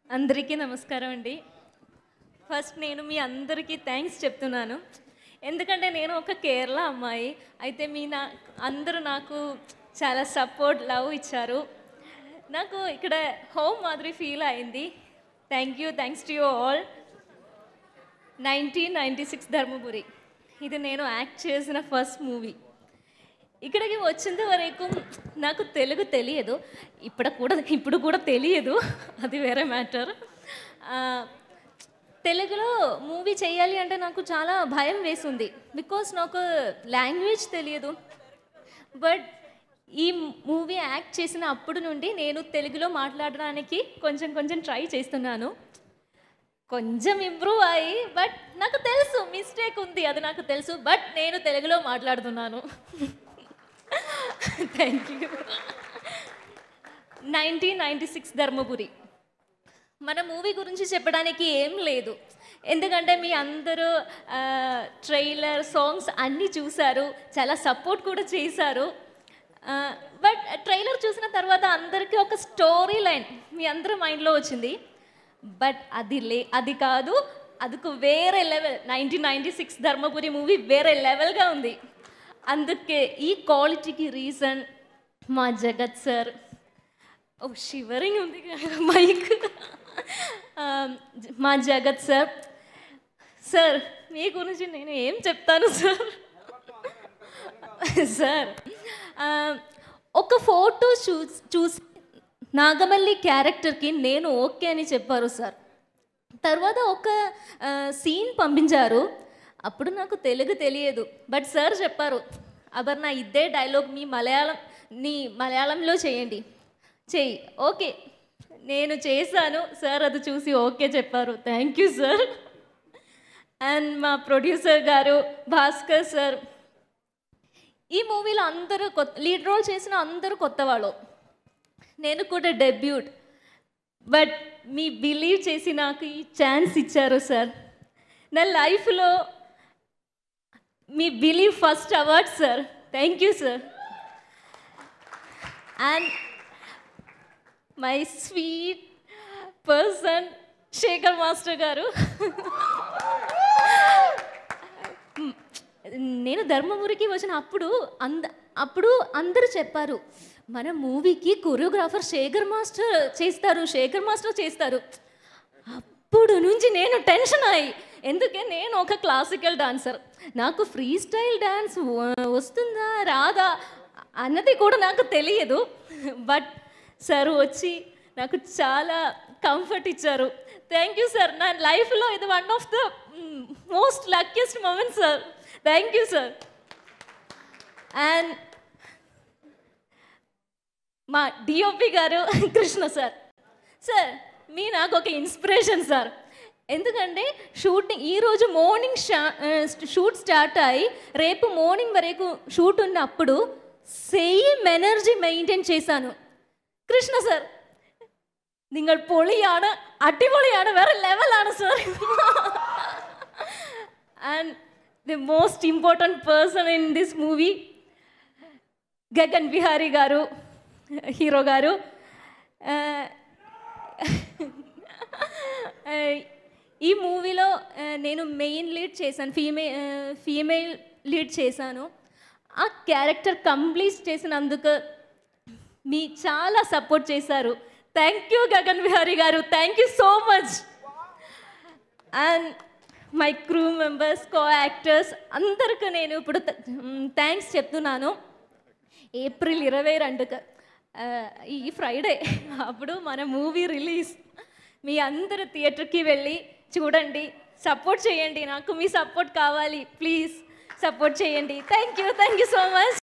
అందరికీ నమస్కారం అండి ఫస్ట్ నేను మీ అందరికీ థ్యాంక్స్ చెప్తున్నాను ఎందుకంటే నేను ఒక కేరళ అమ్మాయి అయితే మీ నా అందరూ నాకు చాలా సపోర్ట్ లవ్ ఇచ్చారు నాకు ఇక్కడ హోమ్ మాదిరి ఫీల్ అయింది thank you thanks to you all nineteen ninety six Dharmapuri ఇది నేను యాక్ట్ చేసిన ఫస్ట్ మూవీ ఇక్కడికి వచ్చిన వరకు నాకు తెలుగు తెలియదు ఇప్పుడు కూడా ఇప్పుడు కూడా తెలియదు అది వేరే మ్యాటర్ తెలుగులో మూవీ చేయాలి అంటే నాకు చాలా భయం వేసింది బికాస్ నాకు లాంగ్వేజ్ తెలియదు బట్ ఈ మూవీ యాక్ట్ చేసిన అప్పుడు నుండి నేను తెలుగులో మాట్లాడడానికి కొంచెం కొంచెం ట్రై చేస్తున్నాను కొంచెం ఇంప్రూవ్ అయ్యి బట్ నాకు తెలుసు మిస్టేక్ ఉంది అది నాకు తెలుసు బట్ నేను తెలుగులో మాట్లాడుతున్నాను thank you nineteen ninety six Dharmapuri మన మూవీ గురించి చెప్పడానికి ఏం లేదు ఎందుకంటే మీ అందరూ ట్రైలర్ సాంగ్స్ అన్నీ చూశారు చాలా సపోర్ట్ కూడా చేశారు బట్ ట్రైలర్ చూసిన తర్వాత అందరికీ ఒక స్టోరీ లైన్ మీ అందరి మైండ్లో వచ్చింది బట్ అది లే అది కాదు అదికు వేరే level nineteen ninety six Dharmapuri movie వేరే లెవెల్గా ఉంది అందుకే ఈ క్వాలిటీకి రీజన్ మా జగత్ సార్ ఓ షివరింగ్ ఉంది మైక్ మా జగత్ సార్ సార్ మీ గురించి నేను ఏం చెప్తాను సార్ సార్ ఒక ఫోటో చూ చూసి నాగమల్లి క్యారెక్టర్కి నేను ఓకే అని చెప్పారు సార్ తర్వాత ఒక సీన్ పంపించారు అప్పుడు నాకు తెలుగు తెలియదు బట్ సార్ చెప్పారు అబర్నా ఇదే డైలాగ్ మీ మలయాళం నీ మలయాళంలో చేయండి చెయ్యి ఓకే నేను చేశాను సార్ అది చూసి ఓకే చెప్పారు థ్యాంక్ యూ సార్ అండ్ మా ప్రొడ్యూసర్ గారు భాస్కర్ సార్ ఈ మూవీలో అందరూ కొత్త లీడ్ రోల్ చేసిన అందరూ కొత్త వాళ్ళు నేను కూడా డెబ్యూట్ బట్ మీ బిలీవ్ చేసి నాకు ఈ ఛాన్స్ ఇచ్చారు సార్ నా లైఫ్లో మీ believe first award sir thank you sir and my sweet person Sekhar master garu నేను ధర్మపురికి వచ్చిన అప్పుడు అంద అప్పుడు అందరూ చెప్పారు మన మూవీకి కొరియోగ్రాఫర్ శేఖర్ మాస్టర్ చేస్తారు శేఖర్ మాస్టర్ చేస్తారు అప్పుడు నుంచి నేను టెన్షన్ అయ్యి ఎందుకే నేను ఒక క్లాసికల్ డాన్సర్ నాకు ఫ్రీ స్టైల్ డాన్స్ వస్తుందా రాదా అన్నది కూడా నాకు తెలియదు బట్ సార్ వచ్చి నాకు చాలా కంఫర్ట్ ఇచ్చారు థ్యాంక్ యూ సార్ నా లైఫ్లో ఇది one of the most luckiest moment sir thank you sir and మా డిఓపి గారు కృష్ణ సార్ సార్ మీ నాకు ఒక ఇన్స్పిరేషన్ సార్ ఎందుకంటే షూటింగ్ ఈరోజు మార్నింగ్ షూట్ స్టార్ట్ అయ్యి రేపు మార్నింగ్ వరకు షూట్ ఉన్నప్పుడు സെയിം എനർജി മെയിൻറ്റെയിൻ ചെയ്സാനു കൃഷ്ണ സർ നിങ്ങൾ പൊളിയാണ് അടിപൊളിയാണ് വേറെ ലെവലാണ് sir and the most important person in this movie Gagan Bihari garu hero గారు ఈ మూవీలో నేను మెయిన్ లీడ్ చేశాను ఫీమే ఫీమేల్ లీడ్ చేశాను ఆ క్యారెక్టర్ కంప్లీట్ చేసినందుకు మీ చాలా సపోర్ట్ చేశారు thank you Gagan Bihari garu thank you so much and my crew members co actors అందరికీ నేను ఇప్పుడు థ్యాంక్స్ చెప్తున్నాను ఏప్రిల్ ఇరవై రెండుకు ఈ ఫ్రైడే అప్పుడు మన మూవీ రిలీజ్ మీ అందరు థియేటర్కి వెళ్ళి చూడండి సపోర్ట్ చేయండి నాకు మీ సపోర్ట్ కావాలి ప్లీజ్ సపోర్ట్ చేయండి thank you thank you so much